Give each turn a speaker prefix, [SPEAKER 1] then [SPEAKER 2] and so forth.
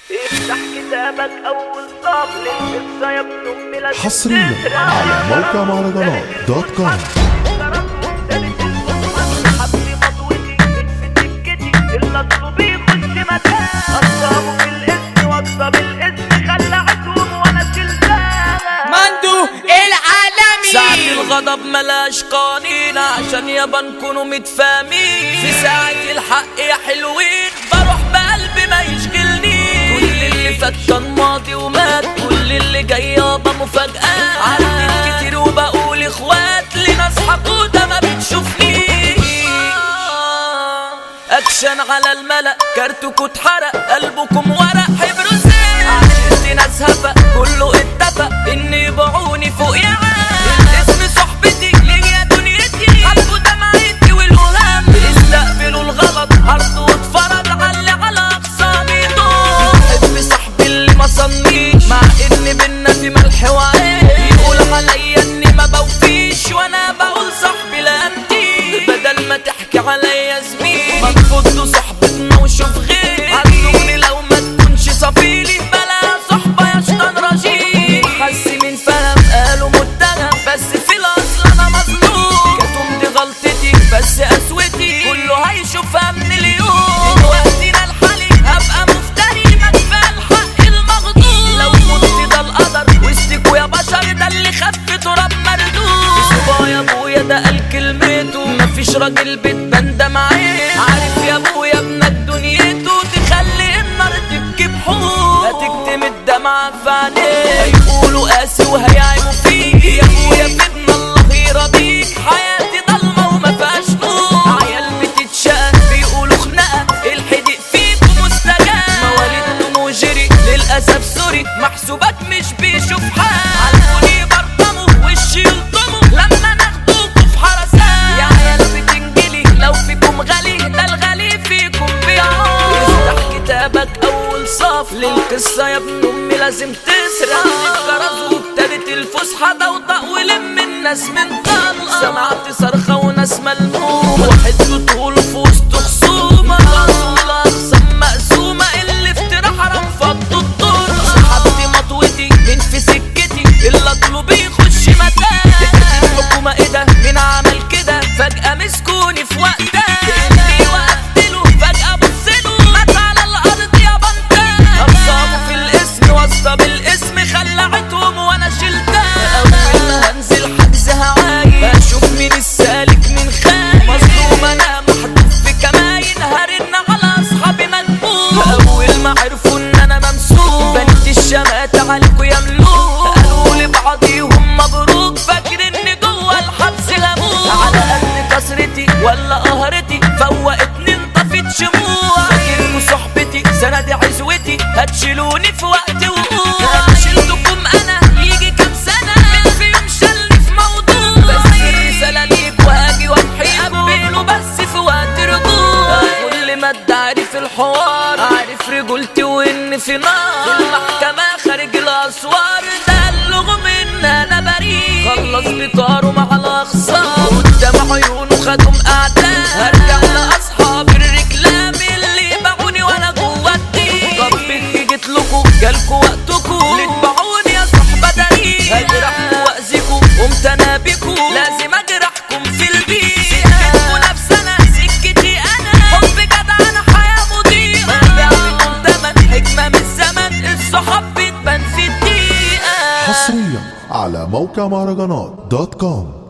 [SPEAKER 1] افتح كتابك اول صف للقصه يا ابن امي لازم
[SPEAKER 2] حصريا
[SPEAKER 1] تقرا.
[SPEAKER 2] على موقع مهرجانات دوت كوم
[SPEAKER 1] كرم وابتدت الخطوة. حبل مطوتي في سكتي اللي اطلب يخش مكان اصابه في الاسم واكسب الاسم خلعتهم وانا شلتها
[SPEAKER 3] مندو العالمي
[SPEAKER 4] ساعة الغضب ملاش قوانين عشان يابا نكونوا متفاهمين في ساعة الحق يا حلوين بروح بقلبي ما يشغلني كل اللي فات كان ماضي ومات كل اللي جاي يابا مفاجآت عديت كتير وبقول اخوات لناس حقودة ما بتشوفنيش اكشن على الملأ كارتكم اتحرق قلبكم ورق حبر سيل عشت ناس هفق كله اتفق ان يبيعوني فوق يا عام اسم صحبتي ليا دنيتي حبوا دمعتي والوهام استقبلوا الغلط عرض واتفرج على على اقصى دول حب صاحبي اللي ما صنيش مع ان بينا في ملح وعين يقول عليا اني ما بوفيش وانا بقول صاحبي لا انتي بدل ما تحكي عليا زميل ما تفضوا صحبتنا وشوف غير عدوني لو ما تكونش صفيلي بلا صحبة يا شيطان رجيم حس من فهم قالوا متهم بس في الاصل انا مظلوم كتم دي غلطتي بس قسوتي كله هيشوفها من اليوم وقتنا الحالي هبقى مفتري ما كفايه الحق المغضوب لو مت ده القدر وسطكوا يا بشر ده اللي خف تراب مردود صبا يا ابويا ده قال كلمته مفيش راجل بيتبندم عين عارف يا ابويا ابنك دنيته تخلي النار تبكي بحور هتكتم الدمعة في عينيه هيقولوا قاسي وهيعيبوا فيك يا ابويا في ابن الله يرضيك حياتي ضلمة وما فيهاش نور عيال بتتشقى بيقولوا خناقة الحدق فيكم مستجاب مواليدكم وجري للأسف سوري محسوبات مش بيشوف حال عالكوني برطموا وشي يلطموا لما ناخدوكوا في حرسات يا عيال بتنجلي لو فيكم غالي ده الغالي فيكم بيعور افتح كتابك أول صف للقصة يا ابن أمي لازم تسرق الجرس وابتدت الفسحة ضوضاء ولم الناس من طلقة سمعت صرخة وناس ملمومة واحد طول في وسط خصومة رسول أقسام مقسومة اللي افترى حرام فضوا الطرق سحبت مطوتي من في سكتي اللي اطلب يخش مكان الحكومة ايه ده مين عمل كده فجأة مسكوني في وقتها اللي وقفت له فجأة بصله مات على الأرض يا بنتان أقسامه في الاسم واسطة بالاسم خلعتهم وأنا شلتها أول ما هنزل حجز هعاين بشوف مين السالك من خاين مظلوم أنا محدود في كماين هرن على أصحابي مجبور أول ما عرفوا إن أنا ممسوك بنت الشماتة عليكوا يا ملوك قالوا لبعضيهم مبروك فاكر إن جوه الحبس هموت على قد كسرتي ولا قهرتي فوقتني انطفت شموع فاكركوا صحبتي سندي عزوتي هتشيلوني في وقت وقوع شلتكم انا يجي كام سنه من في يوم شلني في موضوع بس الرساله ليك وهاجي وامحي قبله بس في وقت رجوع كل ما ادعي في الحوار عارف رجولتي وان في نار في المحكمه خارج الاسوار ده اللغم ان انا بريء خلص بطاره مع الاخصام قدام عيونه خدهم اعداء هرجع لاصحاب الرجلام اللي باعوني وانا جوه الدين ربك جيت لكم جالكوا وقتكم ليه تباعوني يا صحبه دليل هجرحكوا واذيكوا قمت انا بيكوا لازم اجرحكم في البيت سكتكوا نفسنا سكتي انا حب جدع انا حياه مضيئه ببيع لكم تمن حكمه من الزمن الصحاب بتبان في الدقيقه
[SPEAKER 2] حصريا على موقع مهرجانات دوت كوم